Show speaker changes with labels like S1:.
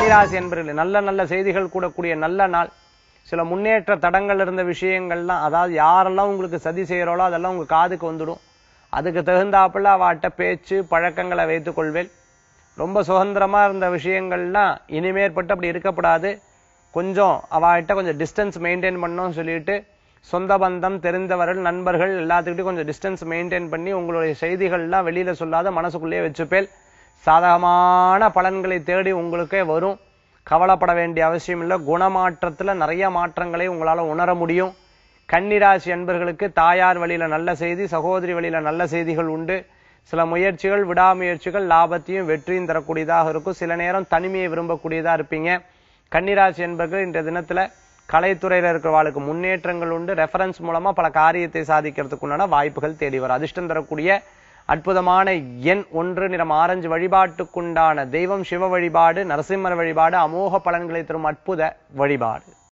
S1: கன்னிராசி என்பர்கள் நல்ல நல்ல செய்திகள் கூடக்கூடிய நல்ல நாள் சில முன்னேற்ற தடங்கள் இருந்த விஷயங்கள்லாம் அதாவது யாரெல்லாம் உங்களுக்கு சதி செய்யறாளோ அதெல்லாம் உங்க காதுக்கு வந்துடும் அதுக்கு தகுந்தாப்புல அவாட்ட பேச்சு பழக்கங்களை வைத்துக் கொள்வேன் ரொம்ப சுதந்திரமா இருந்த விஷயங்கள்லாம் இனிமேற்பட்டு அப்படி இருக்கப்படாது கொஞ்சம் அவாகிட்ட கொஞ்சம் டிஸ்டன்ஸ் மெயின்டைன் பண்ணணும்னு சொல்லிட்டு சொந்த பந்தம் தெரிந்தவர்கள் நண்பர்கள் எல்லாத்துக்கிட்டையும் கொஞ்சம் டிஸ்டன்ஸ் மெயின்டைன் பண்ணி உங்களுடைய செய்திகள்லாம் வெளியில சொல்லாத மனசுக்குள்ளேயே வச்சுப்பேல் சாதகமான பலன்களை தேடி உங்களுக்கே வரும் கவலைப்பட வேண்டிய அவசியம் இல்லை குணமாற்றத்துல நிறைய மாற்றங்களை உங்களால உணர முடியும் கன்னிராசி அன்பர்களுக்கு தாயார் வழியில நல்ல செய்தி சகோதரி வழியில நல்ல செய்திகள் உண்டு சில முயற்சிகள் விடாமுயற்சிகள் லாபத்தையும் வெற்றியும் தரக்கூடியதாக இருக்கும் சில நேரம் தனிமையை விரும்பக்கூடியதா இருப்பீங்க கன்னிராசி என்பர்கள் இன்றைய தினத்துல கலைத்துறையில இருக்கிறவாளுக்கு முன்னேற்றங்கள் உண்டு ரெஃபரன்ஸ் மூலமா பல காரியத்தை சாதிக்கிறதுக்கு உண்டான வாய்ப்புகள் தேடி வரும் அதிர்ஷ்டம் தரக்கூடிய அற்புதமான எண் ஒன்று நிறம் ஆரஞ்சு வழிபாட்டுக்குண்டான தெய்வம் சிவ வழிபாடு நரசிம்மர் வழிபாடு அமோக பலன்களை தரும் அற்புத வழிபாடு